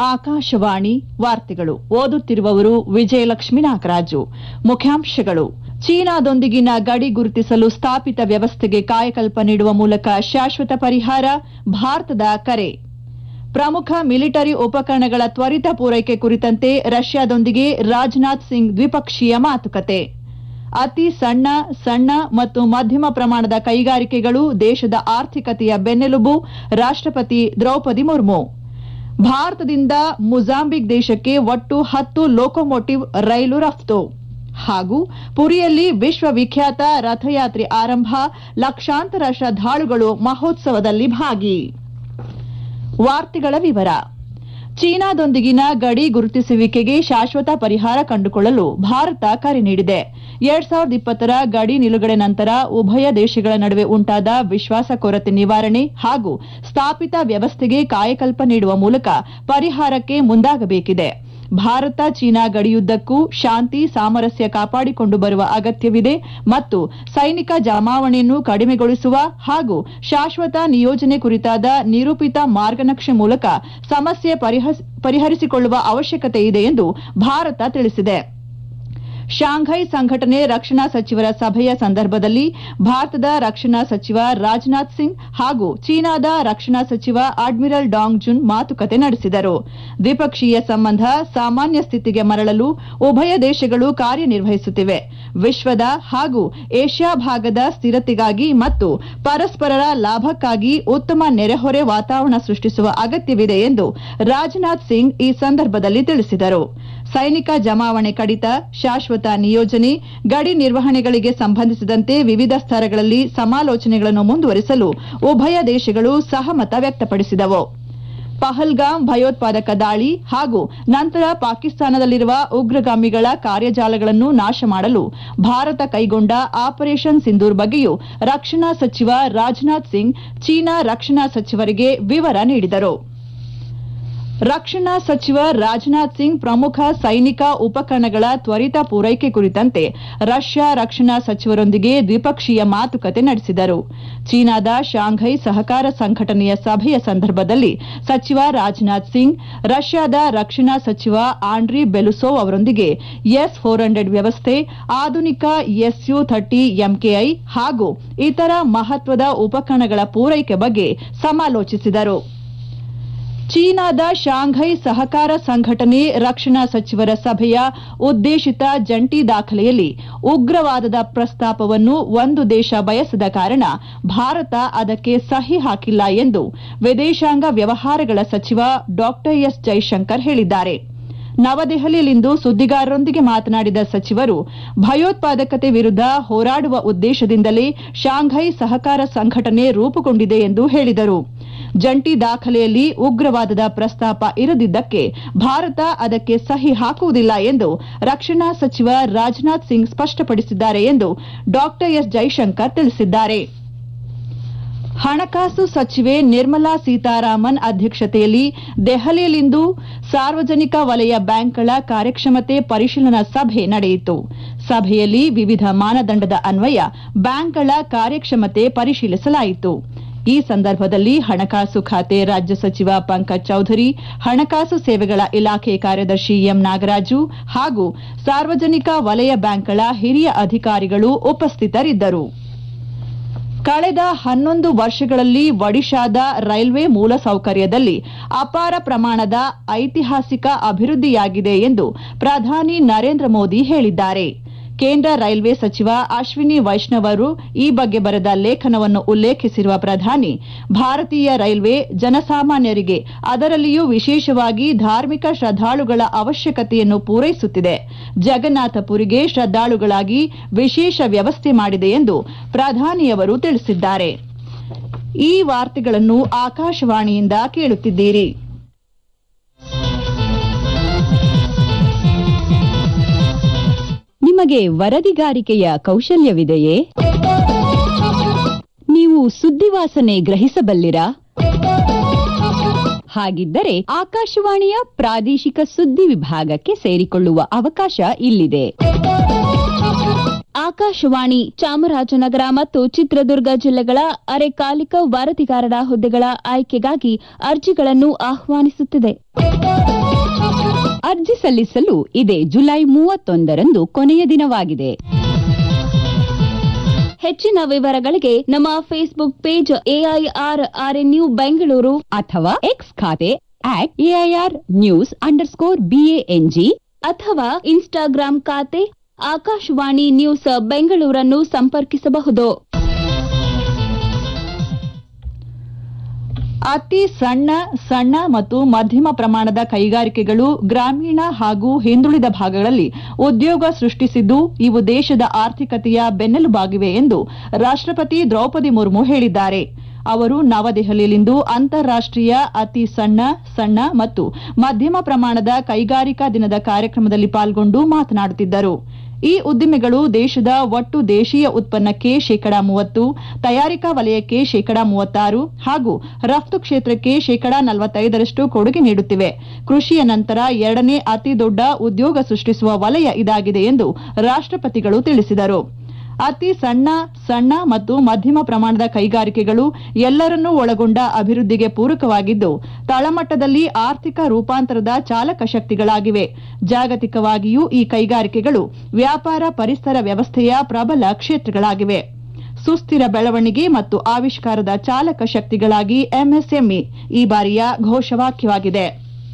ಆಕಾಶವಾಣಿ ವಾರ್ತೆಗಳು ಓದುತ್ತಿರುವವರು ವಿಜಯಲಕ್ಷ್ಮಿ ನಾಗರಾಜು ಮುಖ್ಯಾಂಶಗಳು ಚೀನಾದೊಂದಿಗಿನ ಗಡಿ ಗುರುತಿಸಲು ಸ್ಥಾಪಿತ ವ್ಯವಸ್ಥೆಗೆ ಕಾಯಕಲ್ಪ ನೀಡುವ ಮೂಲಕ ಶಾಶ್ವತ ಪರಿಹಾರ ಭಾರತದ ಕರೆ ಪ್ರಮುಖ ಮಿಲಿಟರಿ ಉಪಕರಣಗಳ ತ್ವರಿತ ಪೂರೈಕೆ ಕುರಿತಂತೆ ರಷ್ಯಾದೊಂದಿಗೆ ರಾಜನಾಥ್ ಸಿಂಗ್ ದ್ವಿಪಕ್ಷೀಯ ಮಾತುಕತೆ ಅತಿ ಸಣ್ಣ ಸಣ್ಣ ಮತ್ತು ಮಧ್ಯಮ ಪ್ರಮಾಣದ ಕೈಗಾರಿಕೆಗಳು ದೇಶದ ಆರ್ಥಿಕತೆಯ ಬೆನ್ನೆಲುಬು ರಾಷ್ಟಪತಿ ದ್ರೌಪದಿ ಮುರ್ಮು ಭಾರತದಿಂದ ಮೊಜಾಂಬಿಕ್ ದೇಶಕ್ಕೆ ಒಟ್ಟು ಹತ್ತು ಲೋಕೋಮೋಟಿವ್ ರೈಲು ರಫ್ತು ಹಾಗೂ ಪುರಿಯಲ್ಲಿ ವಿಶ್ವವಿಖ್ಯಾತ ರಥಯಾತ್ರೆ ಆರಂಭ ಲಕ್ಷಾಂತರ ಶ್ರದ್ಧಾಳುಗಳು ಮಹೋತ್ಸವದಲ್ಲಿ ಭಾಗಿ ವಾರ್ತೆಗಳ ವಿವರ ಚೀನಾದೊಂದಿಗಿನ ಗಡಿ ಗುರುತಿಸುವಿಕೆಗೆ ಶಾಶ್ವತ ಪರಿಹಾರ ಕಂಡುಕೊಳ್ಳಲು ಭಾರತ ಕರೆ ನೀಡಿದೆ ಎರಡ್ ಸಾವಿರದ ಇಪ್ಪತ್ತರ ಗಡಿ ನಿಲುಗಡೆ ನಂತರ ಉಭಯ ದೇಶಗಳ ನಡುವೆ ಉಂಟಾದ ವಿಶ್ವಾಸ ಕೊರತೆ ನಿವಾರಣೆ ಹಾಗೂ ಸ್ಥಾಪಿತ ವ್ಯವಸ್ಥೆಗೆ ಕಾಯಕಲ್ಪ ನೀಡುವ ಮೂಲಕ ಪರಿಹಾರಕ್ಕೆ ಮುಂದಾಗಬೇಕಿದೆ ಭಾರತ ಚೀನಾ ಗಡಿಯುದ್ದಕ್ಕೂ ಶಾಂತಿ ಸಾಮರಸ್ಯ ಕಾಪಾಡಿಕೊಂಡು ಬರುವ ಅಗತ್ಯವಿದೆ ಮತ್ತು ಸೈನಿಕ ಜಮಾವಣೆಯನ್ನು ಕಡಿಮೆಗೊಳಿಸುವ ಹಾಗೂ ಶಾಶ್ವತ ನಿಯೋಜನೆ ಕುರಿತಾದ ನಿರೂಪಿತ ಮಾರ್ಗನಕ್ಷೆ ಮೂಲಕ ಸಮಸ್ಯೆ ಪರಿಹರಿಸಿಕೊಳ್ಳುವ ಅವಶ್ಯಕತೆ ಇದೆ ಎಂದು ಭಾರತ ತಿಳಿಸಿದೆ ಶಾಂಘೈ ಸಂಘಟನೆ ರಕ್ಷಣಾ ಸಚಿವರ ಸಭೆಯ ಸಂದರ್ಭದಲ್ಲಿ ಭಾರತದ ರಕ್ಷಣಾ ಸಚಿವ ರಾಜನಾಥ್ ಸಿಂಗ್ ಹಾಗೂ ಚೀನಾದ ರಕ್ಷಣಾ ಸಚಿವ ಅಡ್ಮಿರಲ್ ಡಾಂಗ್ ಜುನ್ ಮಾತುಕತೆ ನಡೆಸಿದರು ದ್ವಿಪಕ್ಷೀಯ ಸಂಬಂಧ ಸಾಮಾನ್ಯ ಸ್ಥಿತಿಗೆ ಮರಳಲು ಉಭಯ ದೇಶಗಳು ಕಾರ್ಯನಿರ್ವಹಿಸುತ್ತಿವೆ ವಿಶ್ವದ ಹಾಗೂ ಏಷ್ಯಾ ಭಾಗದ ಸ್ಥಿರತೆಗಾಗಿ ಮತ್ತು ಪರಸ್ಪರರ ಲಾಭಕ್ಕಾಗಿ ಉತ್ತಮ ನೆರೆಹೊರೆ ವಾತಾವರಣ ಸೃಷ್ಟಿಸುವ ಅಗತ್ಯವಿದೆ ಎಂದು ರಾಜನಾಥ್ ಸಿಂಗ್ ಈ ಸಂದರ್ಭದಲ್ಲಿ ತಿಳಿಸಿದರು ಸೈನಿಕ ಜಮಾವಣೆ ಕಡಿತ ಶಾಶ್ವತ ನಿಯೋಜನೆ ಗಡಿ ನಿರ್ವಹಣೆಗಳಿಗೆ ಸಂಬಂಧಿಸಿದಂತೆ ವಿವಿಧ ಸ್ತರಗಳಲ್ಲಿ ಸಮಾಲೋಚನೆಗಳನ್ನು ಮುಂದುವರಿಸಲು ಉಭಯ ದೇಶಗಳು ಸಹಮತ ವ್ಯಕ್ತಪಡಿಸಿದವು ಪಹಲ್ಗಾಮ್ ಭಯೋತ್ಪಾದಕ ದಾಳಿ ಹಾಗೂ ನಂತರ ಪಾಕಿಸ್ತಾನದಲ್ಲಿರುವ ಉಗ್ರಗಾಮಿಗಳ ಕಾರ್ಯಜಾಲಗಳನ್ನು ನಾಶ ಮಾಡಲು ಭಾರತ ಕೈಗೊಂಡ ಆಪರೇಷನ್ ಸಿಂಧೂರ್ ಬಗ್ಗೆಯೂ ರಕ್ಷಣಾ ಸಚಿವ ರಾಜನಾಥ್ ಸಿಂಗ್ ಚೀನಾ ರಕ್ಷಣಾ ಸಚಿವರಿಗೆ ವಿವರ ನೀಡಿದರು ರಕ್ಷಣಾ ಸಚಿವ ರಾಜನಾಥ್ ಸಿಂಗ್ ಪ್ರಮುಖ ಸೈನಿಕ ಉಪಕರಣಗಳ ತ್ವರಿತ ಪೂರೈಕೆ ಕುರಿತಂತೆ ರಷ್ಯಾ ರಕ್ಷಣಾ ಸಚಿವರೊಂದಿಗೆ ದ್ವಿಪಕ್ಷೀಯ ಮಾತುಕತೆ ನಡೆಸಿದರು ಚೀನಾದ ಶಾಂಘೈ ಸಹಕಾರ ಸಂಘಟನೆಯ ಸಭೆಯ ಸಂದರ್ಭದಲ್ಲಿ ಸಚಿವ ರಾಜನಾಥ್ ಸಿಂಗ್ ರಷ್ಯಾದ ರಕ್ಷಣಾ ಸಚಿವ ಆಂಡ್ರಿ ಬೆಲುಸೋವ್ ಅವರೊಂದಿಗೆ ಎಸ್ ಫೋರ್ ಹಂಡ್ರೆಡ್ ವ್ಯವಸ್ಥೆ ಆಧುನಿಕ ಎಸ್ಯು ಥರ್ಟಿ ಎಂಕೆಐ ಹಾಗೂ ಇತರ ಮಹತ್ವದ ಉಪಕರಣಗಳ ಪೂರೈಕೆ ಬಗ್ಗೆ ಸಮಾಲೋಚಿಸಿದರು ಚೀನಾದ ಶಾಂಘೈ ಸಹಕಾರ ಸಂಘಟನೆ ರಕ್ಷಣಾ ಸಚಿವರ ಸಭೆಯ ಉದ್ದೇಶಿತ ಜಂಟಿ ದಾಖಲೆಯಲ್ಲಿ ಉಗ್ರವಾದದ ಪ್ರಸ್ತಾಪವನ್ನು ಒಂದು ದೇಶ ಬಯಸದ ಕಾರಣ ಭಾರತ ಅದಕ್ಕೆ ಸಹಿ ಹಾಕಿಲ್ಲ ಎಂದು ವಿದೇಶಾಂಗ ವ್ಯವಹಾರಗಳ ಸಚಿವ ಡಾ ಎಸ್ ಜೈಶಂಕರ್ ಹೇಳಿದ್ದಾರೆ ನವದೆಹಲಿಯಲ್ಲಿಂದು ಸುದ್ದಿಗಾರರೊಂದಿಗೆ ಮಾತನಾಡಿದ ಸಚಿವರು ಭಯೋತ್ಪಾದಕತೆ ವಿರುದ್ದ ಹೋರಾಡುವ ಉದ್ದೇಶದಿಂದಲೇ ಶಾಂಘೈ ಸಹಕಾರ ಸಂಘಟನೆ ರೂಪುಗೊಂಡಿದೆ ಎಂದು ಹೇಳಿದರು ಜಂಟಿ ದಾಖಲೆಯಲ್ಲಿ ಉಗ್ರವಾದದ ಪ್ರಸ್ತಾಪ ಇರದಿದ್ದಕ್ಕೆ ಭಾರತ ಅದಕ್ಕೆ ಸಹಿ ಹಾಕುವುದಿಲ್ಲ ಎಂದು ರಕ್ಷಣಾ ಸಚಿವ ರಾಜನಾಥ್ ಸಿಂಗ್ ಸ್ಪಷ್ಟಪಡಿಸಿದ್ದಾರೆ ಎಂದು ಡಾ ಎಸ್ ಜೈಶಂಕರ್ ತಿಳಿಸಿದ್ದಾರೆ ಹಣಕಾಸು ಸಚಿವೆ ನಿರ್ಮಲಾ ಸೀತಾರಾಮನ್ ಅಧ್ಯಕ್ಷತೆಯಲ್ಲಿ ದೆಹಲಿಯಲ್ಲಿಂದು ಸಾರ್ವಜನಿಕ ವಲಯ ಬ್ಯಾಂಕ್ಗಳ ಕಾರ್ಯಕ್ಷಮತೆ ಪರಿಶೀಲನಾ ಸಭೆ ನಡೆಯಿತು ಸಭೆಯಲ್ಲಿ ವಿವಿಧ ಮಾನದಂಡದ ಅನ್ವಯ ಬ್ಯಾಂಕ್ಗಳ ಕಾರ್ಯಕ್ಷಮತೆ ಪರಿಶೀಲಿಸಲಾಯಿತು ಈ ಸಂದರ್ಭದಲ್ಲಿ ಹಣಕಾಸು ಖಾತೆ ರಾಜ್ಯ ಸಚಿವ ಪಂಕಜ್ ಚೌಧರಿ ಹಣಕಾಸು ಸೇವೆಗಳ ಇಲಾಖೆ ಕಾರ್ಯದರ್ಶಿ ಎಂ ನಾಗರಾಜು ಹಾಗೂ ಸಾರ್ವಜನಿಕ ವಲಯ ಬ್ಯಾಂಕ್ಗಳ ಹಿರಿಯ ಅಧಿಕಾರಿಗಳು ಉಪಸ್ಥಿತರಿದ್ದರು ಕಳೆದ ಹನ್ನೊಂದು ವರ್ಷಗಳಲ್ಲಿ ಒಡಿಶಾದ ರೈಲ್ವೆ ಮೂಲಸೌಕರ್ಯದಲ್ಲಿ ಅಪಾರ ಪ್ರಮಾಣದ ಐತಿಹಾಸಿಕ ಅಭಿವೃದ್ಧಿಯಾಗಿದೆ ಎಂದು ಪ್ರಧಾನಿ ನರೇಂದ್ರ ಮೋದಿ ಹೇಳಿದ್ದಾರೆ ಕೇಂದ್ರ ರೈಲ್ವೆ ಸಚಿವ ಅಶ್ವಿನಿ ವೈಷ್ಣವ್ ಅವರು ಈ ಬಗ್ಗೆ ಬರೆದ ಲೇಖನವನ್ನು ಉಲ್ಲೇಖಿಸಿರುವ ಪ್ರಧಾನಿ ಭಾರತೀಯ ರೈಲ್ವೆ ಜನಸಾಮಾನ್ಯರಿಗೆ ಅದರಲ್ಲಿಯೂ ವಿಶೇಷವಾಗಿ ಧಾರ್ಮಿಕ ಶ್ರದ್ಧಾಳುಗಳ ಅವಶ್ಯಕತೆಯನ್ನು ಪೂರೈಸುತ್ತಿದೆ ಜಗನ್ನಾಥಪುರಿಗೆ ಶ್ರದ್ಧಾಳುಗಳಾಗಿ ವಿಶೇಷ ವ್ಯವಸ್ಥೆ ಮಾಡಿದೆ ಎಂದು ಪ್ರಧಾನಿಯವರು ತಿಳಿಸಿದ್ದಾರೆ ಈ ವಾರ್ತೆಗಳನ್ನು ಆಕಾಶವಾಣಿಯಿಂದ ಕೇಳುತ್ತಿದ್ದೀರಿ ನಿಮಗೆ ವರದಿಗಾರಿಕೆಯ ಕೌಶಲ್ಯವಿದೆಯೇ ನೀವು ಸುದ್ದಿವಾಸನೆ ಗ್ರಹಿಸಬಲ್ಲಿರಾ ಹಾಗಿದ್ದರೆ ಆಕಾಶವಾಣಿಯ ಪ್ರಾದೇಶಿಕ ಸುದ್ದಿ ವಿಭಾಗಕ್ಕೆ ಸೇರಿಕೊಳ್ಳುವ ಅವಕಾಶ ಇಲ್ಲಿದೆ ಆಕಾಶವಾಣಿ ಚಾಮರಾಜನಗರ ಮತ್ತು ಚಿತ್ರದುರ್ಗ ಜಿಲ್ಲೆಗಳ ಅರೆಕಾಲಿಕ ವರದಿಗಾರರ ಹುದ್ದೆಗಳ ಆಯ್ಕೆಗಾಗಿ ಅರ್ಜಿಗಳನ್ನು ಆಹ್ವಾನಿಸುತ್ತಿದೆ ಅರ್ಜಿ ಸಲ್ಲಿಸಲು ಇದೇ ಜುಲೈ ಮೂವತ್ತೊಂದರಂದು ಕೊನೆಯ ದಿನವಾಗಿದೆ ಹೆಚ್ಚಿನ ವಿವರಗಳಿಗೆ ನಮ್ಮ Facebook page AIR RNU Bengaluru ಅಥವಾ ಎಕ್ಸ್ ಖಾತೆ at AIR news underscore BANG ಅಥವಾ ಇನ್ಸ್ಟಾಗ್ರಾಂ ಖಾತೆ ಆಕಾಶವಾಣಿ ನ್ಯೂಸ್ ಬೆಂಗಳೂರನ್ನು ಸಂಪರ್ಕಿಸಬಹುದು ಅತಿ ಸಣ್ಣ ಸಣ್ಣ ಮತ್ತು ಮಧ್ಯಮ ಪ್ರಮಾಣದ ಕೈಗಾರಿಕೆಗಳು ಗ್ರಾಮೀಣ ಹಾಗೂ ಹಿಂದುಳಿದ ಭಾಗಗಳಲ್ಲಿ ಉದ್ಯೋಗ ಸೃಷ್ಟಿಸಿದ್ದು ಇವು ದೇಶದ ಆರ್ಥಿಕತೆಯ ಬೆನ್ನೆಲುಬಾಗಿವೆ ಎಂದು ರಾಷ್ಟ್ರಪತಿ ದ್ರೌಪದಿ ಮುರ್ಮು ಹೇಳಿದ್ದಾರೆ ಅವರು ನವದೆಹಲಿಯಲ್ಲಿಂದು ಅಂತಾರಾಷ್ಟೀಯ ಅತಿ ಸಣ್ಣ ಸಣ್ಣ ಮತ್ತು ಮಧ್ಯಮ ಪ್ರಮಾಣದ ಕೈಗಾರಿಕಾ ದಿನದ ಕಾರ್ಯಕ್ರಮದಲ್ಲಿ ಪಾಲ್ಗೊಂಡು ಮಾತನಾಡುತ್ತಿದ್ದರು ಈ ಉದ್ದಿಮೆಗಳು ದೇಶದ ಒಟ್ಟು ದೇಶೀಯ ಉತ್ಪನ್ನಕ್ಕೆ ಶೇಕಡಾ ಮೂವತ್ತು ತಯಾರಿಕಾ ವಲಯಕ್ಕೆ ಶೇಕಡಾ ಮೂವತ್ತಾರು ಹಾಗೂ ರಫ್ತು ಕ್ಷೇತ್ರಕ್ಕೆ ಶೇಕಡಾ ನಲವತ್ತೈದರಷ್ಟು ಕೊಡುಗೆ ನೀಡುತ್ತಿವೆ ಕೃಷಿಯ ನಂತರ ಎರಡನೇ ಅತಿ ದೊಡ್ಡ ಉದ್ಯೋಗ ಸೃಷ್ಟಿಸುವ ವಲಯ ಇದಾಗಿದೆ ಎಂದು ರಾಷ್ಟ್ರಪತಿಗಳು ತಿಳಿಸಿದರು ಅತಿ ಸಣ್ಣ ಸಣ್ಣ ಮತ್ತು ಮಧ್ಯಮ ಪ್ರಮಾಣದ ಕೈಗಾರಿಕೆಗಳು ಎಲ್ಲರನ್ನೂ ಒಳಗೊಂಡ ಅಭಿವೃದ್ಧಿಗೆ ಪೂರಕವಾಗಿದ್ದು ತಳಮಟ್ಟದಲ್ಲಿ ಆರ್ಥಿಕ ರೂಪಾಂತರದ ಚಾಲಕ ಶಕ್ತಿಗಳಾಗಿವೆ ಜಾಗತಿಕವಾಗಿಯೂ ಈ ಕೈಗಾರಿಕೆಗಳು ವ್ಯಾಪಾರ ಪರಿಸರ ವ್ಯವಸ್ಥೆಯ ಪ್ರಬಲ ಕ್ಷೇತ್ರಗಳಾಗಿವೆ ಸುಸ್ಥಿರ ಬೆಳವಣಿಗೆ ಮತ್ತು ಆವಿಷ್ಕಾರದ ಚಾಲಕ ಶಕ್ತಿಗಳಾಗಿ ಎಂಎಸ್ಎಂಇ ಈ ಬಾರಿಯ ಘೋಷವಾಕ್ಯವಾಗಿದೆ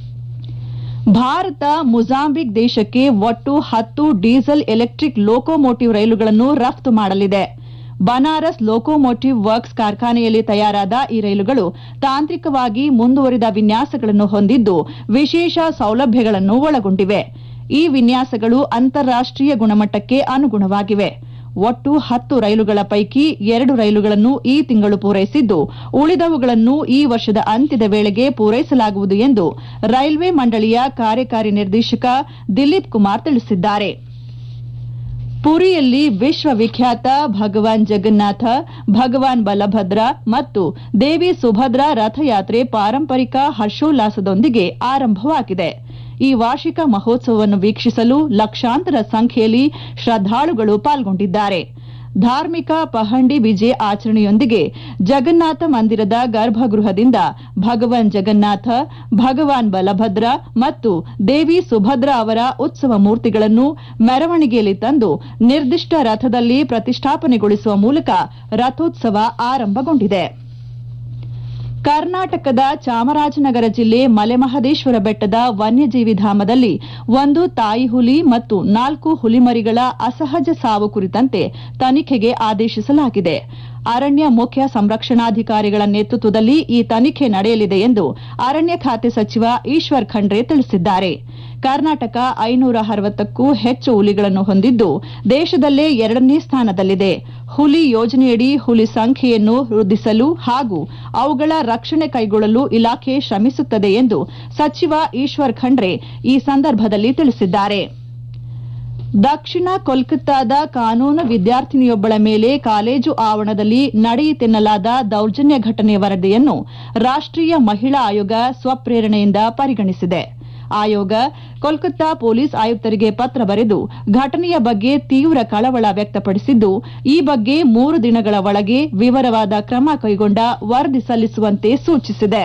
ಭಾರತ ಮೊಜಾಂಬಿಕ್ ದೇಶಕ್ಕೆ ಒಟ್ಟು ಹತ್ತು ಡೀಸೆಲ್ ಎಲೆಕ್ಟ್ರಿಕ್ ಲೋಕೋಮೋಟಿವ್ ರೈಲುಗಳನ್ನು ರಫ್ತು ಮಾಡಲಿದೆ ಬನಾರಸ್ ಲೋಕೋಮೋಟಿವ್ ವರ್ಕ್ಸ್ ಕಾರ್ಖಾನೆಯಲ್ಲಿ ತಯಾರಾದ ಈ ರೈಲುಗಳು ತಾಂತ್ರಿಕವಾಗಿ ಮುಂದುವರಿದ ವಿನ್ಯಾಸಗಳನ್ನು ಹೊಂದಿದ್ದು ವಿಶೇಷ ಸೌಲಭ್ಯಗಳನ್ನು ಒಳಗೊಂಡಿವೆ ಈ ವಿನ್ಯಾಸಗಳು ಅಂತಾರಾಷ್ಟೀಯ ಗುಣಮಟ್ಟಕ್ಕೆ ಅನುಗುಣವಾಗಿವೆ ಒಟ್ಟು ಹತ್ತು ರೈಲುಗಳ ಪೈಕಿ ಎರಡು ರೈಲುಗಳನ್ನು ಈ ತಿಂಗಳು ಪೂರೈಸಿದ್ದು ಉಳಿದವುಗಳನ್ನು ಈ ವರ್ಷದ ಅಂತ್ಯದ ವೇಳೆಗೆ ಪೂರೈಸಲಾಗುವುದು ಎಂದು ರೈಲ್ವೆ ಮಂಡಳಿಯ ಕಾರ್ಯಕಾರಿ ನಿರ್ದೇಶಕ ದಿಲೀಪ್ ಕುಮಾರ್ ತಿಳಿಸಿದ್ದಾರೆ ಪುರಿಯಲ್ಲಿ ವಿಶ್ವವಿಖ್ಯಾತ ಭಗವಾನ್ ಜಗನ್ನಾಥ ಭಗವಾನ್ ಬಲಭದ್ರ ಮತ್ತು ದೇವಿ ಸುಭದ್ರ ರಥಯಾತ್ರೆ ಪಾರಂಪರಿಕ ಹರ್ಷೋಲ್ಲಾಸದೊಂದಿಗೆ ಆರಂಭವಾಗಿದೆ ಈ ವಾರ್ಷಿಕ ಮಹೋತ್ಸವವನ್ನು ವೀಕ್ಷಿಸಲು ಲಕ್ಷಾಂತರ ಸಂಖ್ಯೆಯಲ್ಲಿ ಶ್ರದ್ದಾಳುಗಳು ಪಾಲ್ಗೊಂಡಿದ್ದಾರೆ ಧಾರ್ಮಿಕ ಪಹಂಡಿ ವಿಜೆ ಆಚರಣೆಯೊಂದಿಗೆ ಜಗನ್ನಾಥ ಮಂದಿರದ ಗರ್ಭಗೃಹದಿಂದ ಭಗವಾನ್ ಜಗನ್ನಾಥ ಭಗವಾನ್ ಬಲಭದ್ರ ಮತ್ತು ದೇವಿ ಸುಭದ್ರ ಅವರ ಉತ್ಸವ ಮೂರ್ತಿಗಳನ್ನು ಮೆರವಣಿಗೆಯಲ್ಲಿ ತಂದು ನಿರ್ದಿಷ್ಟ ರಥದಲ್ಲಿ ಪ್ರತಿಷ್ಠಾಪನೆಗೊಳಿಸುವ ಮೂಲಕ ರಥೋತ್ಸವ ಆರಂಭಗೊಂಡಿದೆ ಕರ್ನಾಟಕದ ಚಾಮರಾಜನಗರ ಜಿಲ್ಲೆ ಮಲೆಮಹದೇಶ್ವರ ಬೆಟ್ಟದ ವನ್ಯಜೀವಿ ಧಾಮದಲ್ಲಿ ಒಂದು ತಾಯಿ ಹುಲಿ ಮತ್ತು ನಾಲ್ಕು ಹುಲಿಮರಿಗಳ ಅಸಹಜ ಸಾವು ಕುರಿತಂತೆ ತನಿಖೆಗೆ ಆದೇಶಿಸಲಾಗಿದೆ ಅರಣ್ಯ ಮುಖ್ಯ ಸಂರಕ್ಷಣಾಧಿಕಾರಿಗಳ ನೇತೃತ್ವದಲ್ಲಿ ಈ ತನಿಖೆ ನಡೆಯಲಿದೆ ಎಂದು ಅರಣ್ಯ ಖಾತೆ ಸಚಿವ ಈಶ್ವರ್ ಖಂಡ್ರೆ ತಿಳಿಸಿದ್ದಾರೆ ಕರ್ನಾಟಕ ಐನೂರ ಅರವತ್ತಕ್ಕೂ ಹೆಚ್ಚು ಹುಲಿಗಳನ್ನು ಹೊಂದಿದ್ದು ದೇಶದಲ್ಲೇ ಎರಡನೇ ಸ್ಥಾನದಲ್ಲಿದೆ ಹುಲಿ ಯೋಜನೆಯಡಿ ಹುಲಿ ಸಂಖ್ಯೆಯನ್ನು ವೃದ್ಧಿಸಲು ಹಾಗೂ ಅವುಗಳ ರಕ್ಷಣೆ ಕೈಗೊಳ್ಳಲು ಇಲಾಖೆ ಶ್ರಮಿಸುತ್ತದೆ ಎಂದು ಸಚಿವ ಈಶ್ವರ್ ಖಂಡ್ರೆ ಈ ಸಂದರ್ಭದಲ್ಲಿ ತಿಳಿಸಿದ್ದಾರೆ ದಕ್ಷಿಣ ಕೋಲ್ಕತ್ತಾದ ಕಾನೂನು ವಿದ್ಯಾರ್ಥಿನಿಯೊಬ್ಬಳ ಮೇಲೆ ಕಾಲೇಜು ಆವರಣದಲ್ಲಿ ನಡೆಯಿತೆನ್ನಲಾದ ದೌರ್ಜನ್ಯ ಘಟನೆ ವರದಿಯನ್ನು ರಾಷ್ಟೀಯ ಮಹಿಳಾ ಆಯೋಗ ಸ್ವಪ್ರೇರಣೆಯಿಂದ ಪರಿಗಣಿಸಿದೆ ಆಯೋಗ ಕೋಲ್ಕತ್ತಾ ಪೊಲೀಸ್ ಆಯುಕ್ತರಿಗೆ ಪತ್ರ ಬರೆದು ಘಟನೆಯ ಬಗ್ಗೆ ತೀವ್ರ ಕಳವಳ ವ್ಯಕ್ತಪಡಿಸಿದ್ದು ಈ ಬಗ್ಗೆ ಮೂರು ದಿನಗಳ ಒಳಗೆ ವಿವರವಾದ ಕ್ರಮ ಕೈಗೊಂಡ ವರದಿ ಸಲ್ಲಿಸುವಂತೆ ಸೂಚಿಸಿದೆ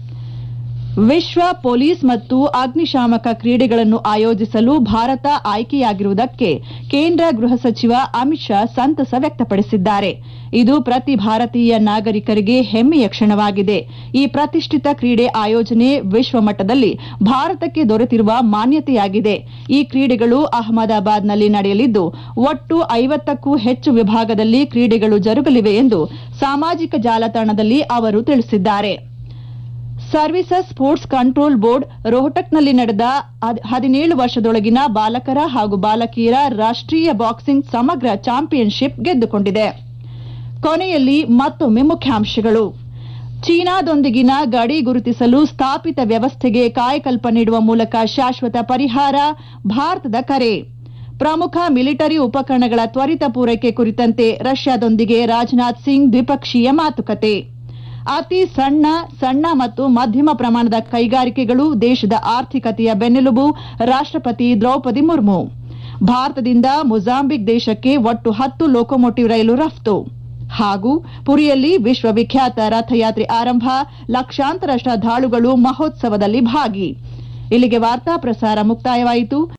ವಿಶ್ವ ಪೊಲೀಸ್ ಮತ್ತು ಅಗ್ನಿಶಾಮಕ ಕ್ರೀಡೆಗಳನ್ನು ಆಯೋಜಿಸಲು ಭಾರತ ಆಯ್ಕೆಯಾಗಿರುವುದಕ್ಕೆ ಕೇಂದ್ರ ಗೃಹ ಸಚಿವ ಅಮಿತ್ ಶಾ ಸಂತಸ ವ್ಯಕ್ತಪಡಿಸಿದ್ದಾರೆ ಇದು ಪ್ರತಿ ಭಾರತೀಯ ನಾಗರಿಕರಿಗೆ ಹೆಮ್ಮೆಯ ಕ್ಷಣವಾಗಿದೆ ಈ ಪ್ರತಿಷ್ಠಿತ ಕ್ರೀಡೆ ಆಯೋಜನೆ ವಿಶ್ವ ಮಟ್ಟದಲ್ಲಿ ಭಾರತಕ್ಕೆ ದೊರೆತಿರುವ ಮಾನ್ಯತೆಯಾಗಿದೆ ಈ ಕ್ರೀಡೆಗಳು ಅಹಮದಾಬಾದ್ನಲ್ಲಿ ನಡೆಯಲಿದ್ದು ಒಟ್ಟು ಐವತ್ತಕ್ಕೂ ಹೆಚ್ಚು ವಿಭಾಗದಲ್ಲಿ ಕ್ರೀಡೆಗಳು ಜರುಗಲಿವೆ ಎಂದು ಸಾಮಾಜಿಕ ಜಾಲತಾಣದಲ್ಲಿ ಅವರು ತಿಳಿಸಿದ್ದಾರೆ ಸರ್ವಿಸಸ್ ಸ್ಪೋರ್ಟ್ಸ್ ಕಂಟ್ರೋಲ್ ಬೋರ್ಡ್ ರೋಹಟಕ್ನಲ್ಲಿ ನಡೆದ ಹದ್- ಹದಿನೇಳು ವರ್ಷದೊಳಗಿನ ಬಾಲಕರ ಹಾಗೂ ಬಾಲಕಿಯರ ರಾಷ್ಟೀಯ ಬಾಕ್ಸಿಂಗ್ ಸಮಗ್ರ ಚಾಂಪಿಯನ್ಶಿಪ್ ಗೆದ್ದುಕೊಂಡಿದೆ ಕೊನೆಯಲ್ಲಿ ಮತ್ತೊಮ್ಮೆ ಮುಖ್ಯಾಂಶಗಳು ಚೀನಾದೊಂದಿಗಿನ ಗಡಿ ಗುರುತಿಸಲು ಸ್ಥಾಪಿತ ವ್ಯವಸ್ಥೆಗೆ ಕಾಯಕಲ್ಪ ನೀಡುವ ಮೂಲಕ ಶಾಶ್ವತ ಪರಿಹಾರ ಭಾರತದ ಕರೆ ಪ್ರಮುಖ ಮಿಲಿಟರಿ ಉಪಕರಣಗಳ ತ್ವರಿತ ಪೂರೈಕೆ ಕುರಿತಂತೆ ರಷ್ಯಾದೊಂದಿಗೆ ರಾಜನಾಥ್ ಸಿಂಗ್ ದ್ವಿಪಕ್ಷೀಯ ಮಾತುಕತೆ ಅತಿ ಸಣ್ಣ ಸಣ್ಣ ಮತ್ತು ಮಧ್ಯಮ ಪ್ರಮಾಣದ ಕೈಗಾರಿಕೆಗಳು ದೇಶದ ಆರ್ಥಿಕತೆಯ ಬೆನ್ನೆಲುಬು ರಾಷ್ಟ್ರಪತಿ ದ್ರೌಪದಿ ಮುರ್ಮು ಭಾರತದಿಂದ ಮೊಜಾಂಬಿಕ್ ದೇಶಕ್ಕೆ ಒಟ್ಟು ಹತ್ತು ಲೋಕೋಮೋಟಿವ್ ರೈಲು ರಫ್ತು ಹಾಗೂ ಪುರಿಯಲ್ಲಿ ವಿಶ್ವವಿಖ್ಯಾತ ರಥಯಾತ್ರೆ ಆರಂಭ ಲಕ್ಷಾಂತರ ಶ್ರದ್ಧಾಳುಗಳು ಮಹೋತ್ಸವದಲ್ಲಿ ಭಾಗಿ ಇಲ್ಲಿಗೆ ವಾರ್ತಾ ಪ್ರಸಾರ ಮುಕ್ತಾಯವಾಯಿತು